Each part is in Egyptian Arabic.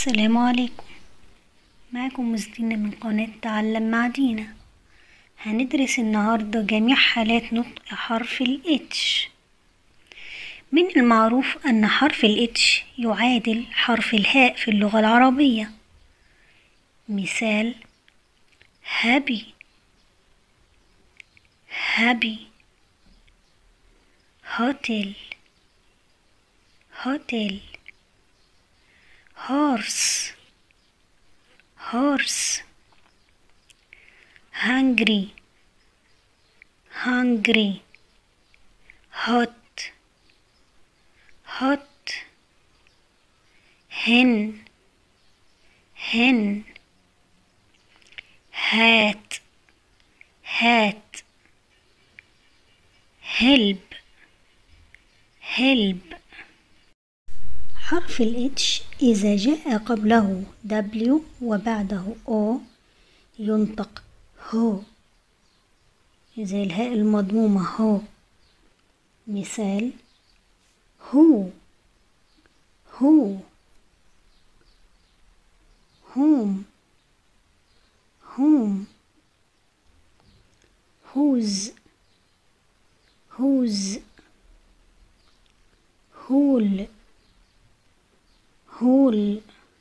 السلام عليكم معكم مس دينا من قناة تعلم مع دينا هندرس النهاردة جميع حالات نطق حرف ال H من المعروف أن حرف ال H يعادل حرف الهاء في اللغة العربية مثال happy happy hotel hotel horse horse hungry hungry hot hot hen hen hat hat help help حرف ال H إذا جاء قبله W وبعده O ينطق هو زي الهاء المضمومة هو مثال هو هو هوم هوم whose whose whole هول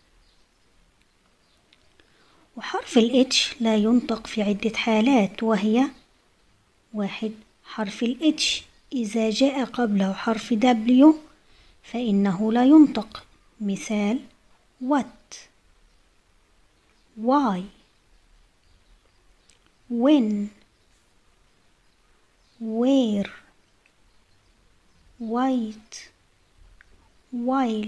وحرف ال H لا ينطق في عدة حالات وهي واحد حرف ال H إذا جاء قبله حرف W فإنه لا ينطق مثال what why when where white while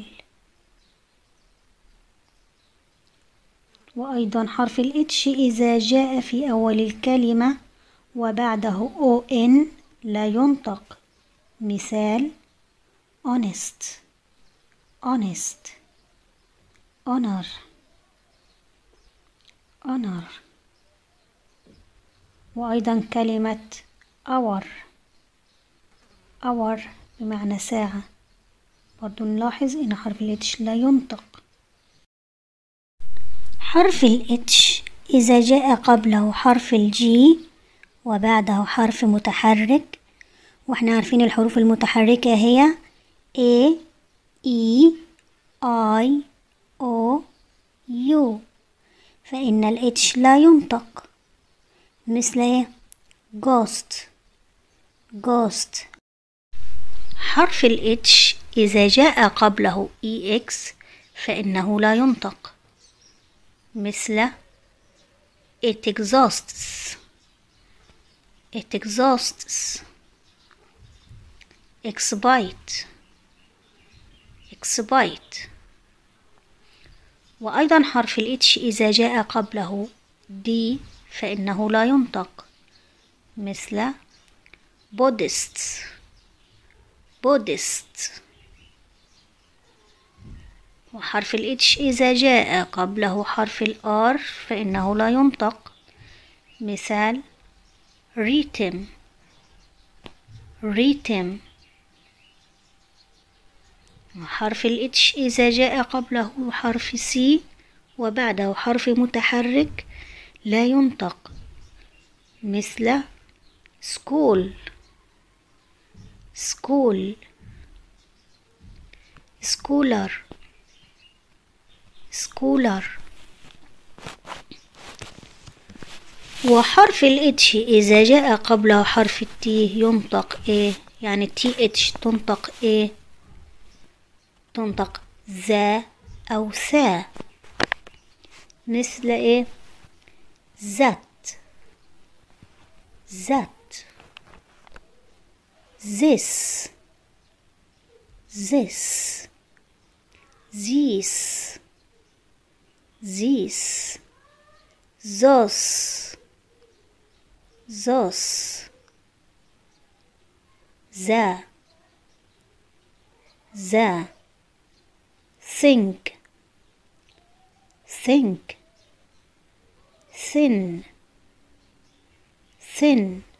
وأيضا حرف ال H إذا جاء في أول الكلمة وبعده ON لا ينطق مثال honest honest honor honor وأيضا كلمة hour hour بمعنى ساعة برضو نلاحظ إن حرف ال H لا ينطق حرف ال H إذا جاء قبله حرف ال G وبعده حرف متحرك واحنا عارفين الحروف المتحركة هي A E I O U فإن ال H لا ينطق مثل ghost ghost حرف ال H إذا جاء قبله EX فإنه لا ينطق مثل it exhausts it exhausts expite expite وأيضا حرف ال H إذا جاء قبله D فإنه لا ينطق مثل Buddhist Buddhist وحرف ال H إذا جاء قبله حرف ال R فإنه لا ينطق مثال rhythm rhythm وحرف ال H إذا جاء قبله حرف C وبعده حرف متحرك لا ينطق مثل school school schooler schooler وحرف ال H إذا جاء قبله حرف ال T ينطق إيه يعني تي اتش تنطق إيه تنطق ذا أو ثا مثل إيه ذات ذات this this this this those those the the think think thin thin